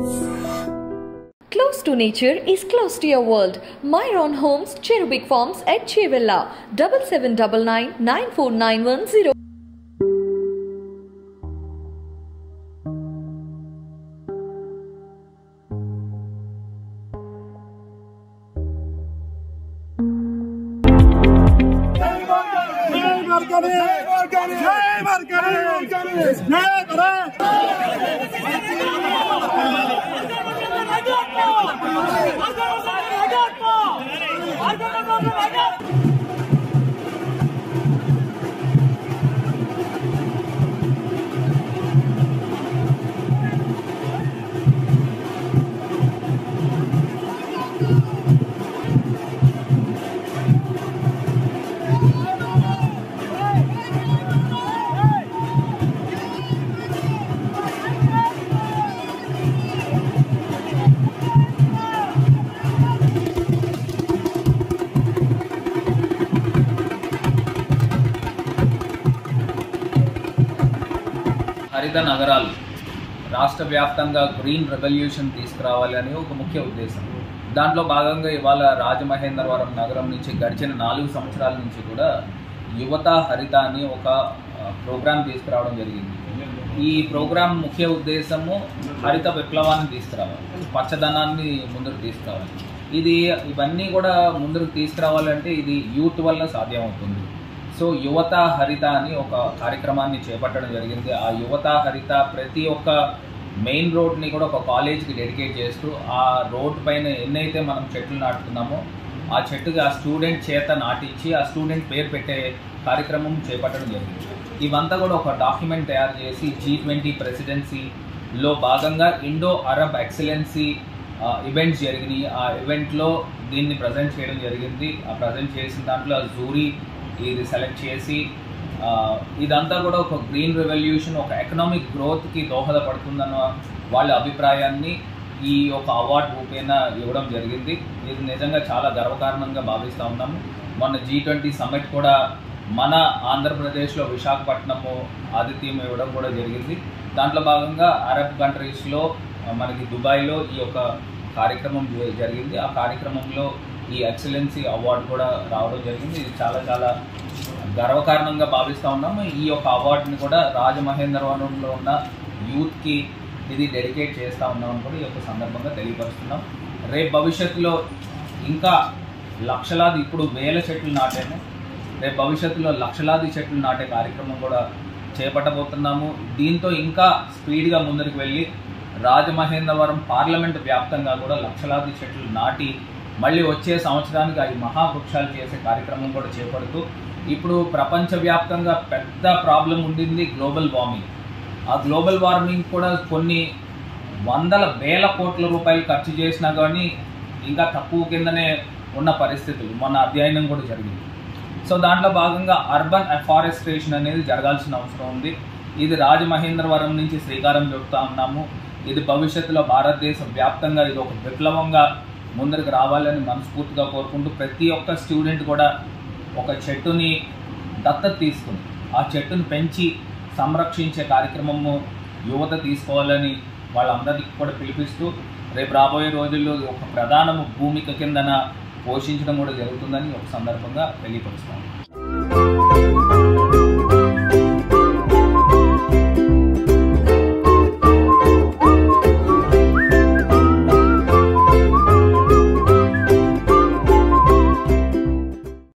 Close to nature is close to your world. Myron Homes, Cherubic Farms at Chevilla, 7799 94910. జై మర్కని జై మర్కని జై భారత్ హరిత నగరాలు రాష్ట్ర వ్యాప్తంగా గ్రీన్ రెవల్యూషన్ తీసుకురావాలి అని ఒక ముఖ్య ఉద్దేశం దాంట్లో భాగంగా ఇవాళ రాజమహేంద్రవరం నగరం నుంచి గడిచిన నాలుగు సంవత్సరాల నుంచి కూడా యువత హరిత అని ఒక ప్రోగ్రాం తీసుకురావడం జరిగింది ఈ ప్రోగ్రాం ముఖ్య ఉద్దేశము హరిత విప్లవాన్ని తీసుకురావాలి పచ్చదనాన్ని ముందుకు తీసుకురావాలి ఇది ఇవన్నీ కూడా ముందుకు తీసుకురావాలంటే ఇది యూత్ వల్ల సాధ్యమవుతుంది సో యువత హరిత అని ఒక కార్యక్రమాన్ని చేపట్టడం జరిగింది ఆ యువత హరిత ప్రతి ఒక్క మెయిన్ రోడ్ని కూడా ఒక కాలేజ్కి డెడికేట్ చేస్తూ ఆ రోడ్ పైన ఎన్నైతే మనం చెట్లు నాటుతున్నామో ఆ చెట్టుకి ఆ స్టూడెంట్ చేత నాటించి ఆ స్టూడెంట్ పేరు పెట్టే కార్యక్రమం చేపట్టడం జరిగింది ఇవంతా కూడా ఒక డాక్యుమెంట్ తయారు చేసి జీ ట్వంటీ ప్రెసిడెన్సీలో భాగంగా ఇండో అరబ్ ఎక్సలెన్సీ ఈవెంట్స్ జరిగినాయి ఆ ఈవెంట్లో దీన్ని ప్రజెంట్ చేయడం జరిగింది ఆ ప్రజెంట్ చేసిన దాంట్లో జూరీ ఇది సెలెక్ట్ చేసి ఆ, ఇదంతా కూడా ఒక గ్రీన్ రెవల్యూషన్ ఒక ఎకనామిక్ గ్రోత్కి దోహదపడుతుందన్న వాళ్ళ అభిప్రాయాన్ని ఈ ఒక అవార్డు రూపేణ ఇవ్వడం జరిగింది ఇది నిజంగా చాలా గర్వకారణంగా భావిస్తూ ఉన్నాము మొన్న జీ ట్వంటీ సమ్మిట్ కూడా మన ఆంధ్రప్రదేశ్లో విశాఖపట్నము ఆతిథ్యం ఇవ్వడం కూడా జరిగింది దాంట్లో భాగంగా అరబ్ కంట్రీస్లో ఆ, మనకి దుబాయ్లో ఈ యొక్క కార్యక్రమం జ- జరిగింది ఆ కార్యక్రమంలో ఈ ఎక్సలెన్సీ అవార్డు కూడా రావడం జరిగింది ఇది చాలా చాలా గర్వకారణంగా భావిస్తూ ఉన్నాము ఈ యొక్క అవార్డుని కూడా రాజమహేంద్రవరంలో ఉన్న యూత్కి ఇది డెడికేట్ చేస్తూ ఉన్నామని కూడా ఈ యొక్క సందర్భంగా తెలియపరుస్తున్నాం రేపు భవిష్యత్తులో ఇంకా లక్షలాది ఇప్పుడు వేల చెట్లు నాటాము రేపు భవిష్యత్తులో లక్షలాది చెట్లు నాటే కార్యక్రమం కూడా చేపట్టబోతున్నాము దీంతో ఇంకా స్పీడ్గా ముందుకు వెళ్ళి రాజమహేంద్రవరం పార్లమెంట్ వ్యాప్తంగా కూడా లక్షలాది చెట్లు నాటి మళ్ళీ వచ్చే సంవత్సరానికి అవి మహావృక్షాలు చేసే కార్యక్రమం కూడా చేపడుతూ ఇప్పుడు ప్రపంచవ్యాప్తంగా పెద్ద ప్రాబ్లం ఉండింది గ్లోబల్ వార్మింగ్ ఆ గ్లోబల్ వార్మింగ్ కూడా కొన్ని వందల వేల కోట్ల రూపాయలు ఖర్చు చేసినా కానీ ఇంకా తక్కువ కిందనే ఉన్న పరిస్థితులు మొన్న అధ్యయనం కూడా జరిగింది సో దాంట్లో భాగంగా అర్బన్ అఫారెస్ట్రేషన్ అనేది జరగాల్సిన అవసరం ఉంది ఇది రాజమహేంద్రవరం నుంచి శ్రీకారం చుడుతూ ఉన్నాము ఇది భవిష్యత్తులో భారతదేశ వ్యాప్తంగా ఇది ఒక విప్లవంగా ముందరికి రావాలని మనస్ఫూర్తిగా కోరుకుంటూ ప్రతి ఒక్క స్టూడెంట్ కూడా ఒక చెట్టుని దత్తత తీసుకుని ఆ చెట్టుని పెంచి సంరక్షించే కార్యక్రమము యువత తీసుకోవాలని వాళ్ళందరికీ కూడా పిలిపిస్తూ రేపు రాబోయే రోజుల్లో ఒక ప్రధాన భూమిక కిందన పోషించడం కూడా జరుగుతుందని ఒక సందర్భంగా తెలియపరుస్తాను